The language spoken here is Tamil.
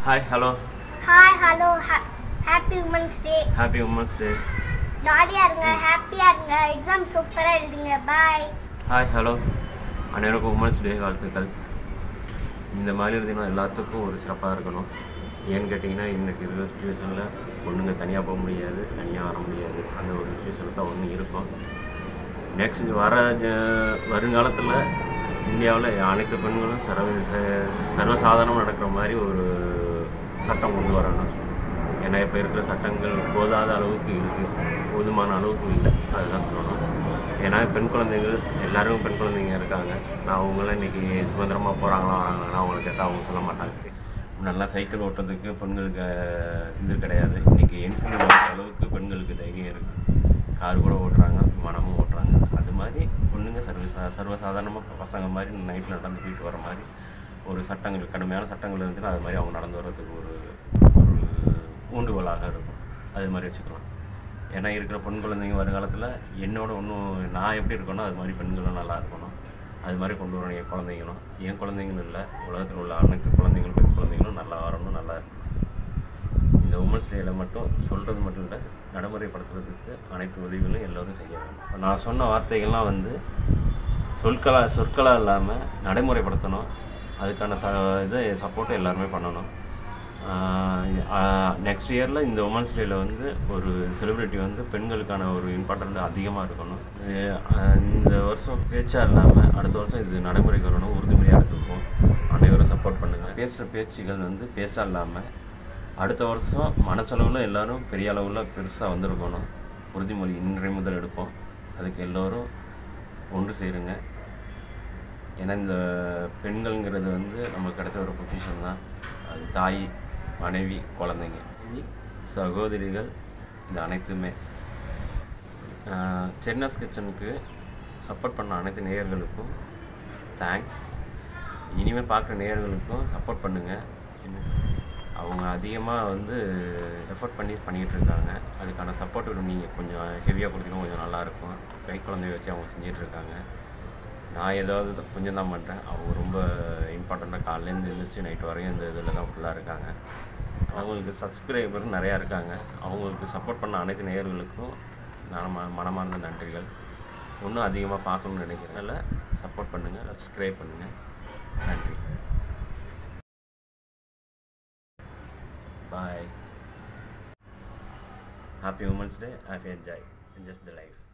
hi hello hi hello happy women's day happy women's day ஜாலியாக இருங்க ஹாப்பியாக இருங்க எக்ஸாம் சூப்பராக எழுதுங்க பாய் ஹாய் ஹலோ அனைவருக்கும் உமன்ஸ் டே வாழ்த்துக்கள் இந்த மகளிர் தினம் எல்லாத்துக்கும் ஒரு சிறப்பாக இருக்கணும் ஏன்னு கேட்டிங்கன்னா இன்றைக்கி இருக்கிற சுச்சுவேஷனில் பொண்ணுங்க தனியாக போக முடியாது தனியாக வர முடியாது அந்த ஒரு சுச்சுவேஷனில் தான் ஒன்று இருக்கும் நெக்ஸ்ட் வர ஜ- வருங்காலத்தில் இந்தியாவில் அனைத்து பெண்களும் சர்வ ச- சர்வசாதாரணம் நடக்கிற மாதிரி ஒரு சட்டம் கொண்டு வரணும் ஏன்னா இப்போ இருக்கிற சட்டங்கள் போதாத அளவுக்கு இருக்குது போதுமான அளவுக்கு இல்லை அதுதான் சொல்லணும் ஏன்னா பெண் குழந்தைகள் எல்லாரும் பெண் குழந்தைங்க இருக்காங்க நான் அவங்களாம் இன்றைக்கி சுதந்திரமாக போகிறாங்களா வராங்கன்னா அவங்கள கேட்டால் அவங்க சொல்ல மாட்டாங்க நல்லா சைக்கிள் ஓட்டுறதுக்கு பெண்களுக்கு அஹ், இது கிடையாது இன்றைக்கி என்ஃபீல்டு ஓட்டுற அளவுக்கு பெண்களுக்கு தைரியம் இருக்குது கார் கூட ஓட்டுறாங்க விமானமும் ஓட்டுறாங்க அது மாதிரி பொண்ணுங்க சர்வ சர்வசாதாரணமாக பசங்க மாதிரி நைட்டில் நடந்து போயிட்டு வர மாதிரி ஒரு சட்டங்கள் கடுமையான சட்டங்கள் இருந்துச்சுன்னா அது மாதிரி அவங்க நடந்து வர்றதுக்கு ஒரு ஒரு ஊண்டுகோலாக இருக்கும் அது மாதிரி வச்சுக்கலாம் ஏன்னா இருக்கிற பெண் குழந்தைங்க வருங்காலத்தில் என்னோட இன்னும் நான் எப்படி இருக்கணும் அது மாதிரி பெண்களும் நல்லா இருக்கணும் அது மாதிரி கொண்டு வரணும் என் குழந்தைங்களும் என் குழந்தைங்களும் இல்லை உலகத்தில் உள்ள அனைத்து குழந்தைங்களும் பெண் குழந்தைங்களும் நல்லா வரணும் நல்லா இருக்கணும் இந்த உமன்ஸ் டேயில் மட்டும் சொல்கிறது மட்டும் இல்லை நடைமுறைப்படுத்துறதுக்கு அனைத்து உதவிகளும் எல்லோரும் செய்ய வேண்டும் நான் சொன்ன வார்த்தைகள்லாம் வந்து சொற்களா சொற்களாக இல்லாமல் நடைமுறைப்படுத்தணும் அதுக்கான ச இது சப்போர்ட்டை எல்லாருமே பண்ணணும் நெக்ஸ்ட் இயரில் இந்த உமன்ஸ் டேயில் வந்து ஒரு செலிப்ரிட்டி வந்து பெண்களுக்கான ஒரு இம்பார்ட்டண்ட் அதிகமாக இருக்கணும் அஹ் இந்த வருஷம் பேச்சாக இல்லாமல் அடுத்த வருஷம் இது நடைமுறைக்கு வரணும் உறுதிமொழியாக எடுத்துப்போம் அனைவரும் சப்போர்ட் பண்ணுங்கள் பேசுகிற பேச்சுகள் வந்து பேச்சாக இல்லாமல் அடுத்த வருஷம் மனசளவில் எல்லாரும் பெரிய அளவில் பெருசாக வந்திருக்கணும் உறுதிமொழி இன்றைய முதல் எடுப்போம் அதுக்கு எல்லோரும் ஒன்று சேருங்க ஏன்னா இந்த பெண்கள்ங்கிறது வந்து நமக்கு கிடைச்ச ஒரு பொசிஷன் தான் அது தாய் மனைவி குழந்தைங்க இனி சகோதரிகள் இந்த அனைத்துமே சென்னஸ் கிச்சனுக்கு சப்போர்ட் பண்ண அனைத்து நேயர்களுக்கும் தேங்க்ஸ் இனிமேல் பார்க்குற நேயர்களுக்கும் சப்போர்ட் பண்ணுங்கள் அவங்க அதிகமாக வந்து எஃபோர்ட் பண்ணி பண்ணிகிட்டு இருக்காங்க அதுக்கான சப்போர்ட் நீங்கள் கொஞ்சம் ஹெவியாக கொடுத்தீங்கன்னா கொஞ்சம் நல்லாயிருக்கும் கை குழந்தைய வச்சு அவங்க செஞ்சிட்டு இருக்காங்க நான் ஏதாவது கொஞ்சம் தான் பண்ணுறேன் அவங்க ரொம்ப இம்பார்ட்டண்ட்டாக காலையிலேருந்து எழுந்திரிச்சு நைட் வரையும் இந்த இதில் தான் ஃபுல்லாக இருக்காங்க அவங்களுக்கு சப்ஸ்கிரைபர் நிறையா இருக்காங்க அவங்களுக்கு சப்போர்ட் பண்ண அனைத்து நேயர்களுக்கும் நான் ம மனமார்ந்த நன்றிகள் இன்னும் அதிகமாக பார்க்கணும்னு நினைக்கிறேன் அதனால் சப்போர்ட் பண்ணுங்கள் சப்ஸ்கிரைப் பண்ணுங்கள் நன்றி bye happy women's day happy enjoy enjoy the life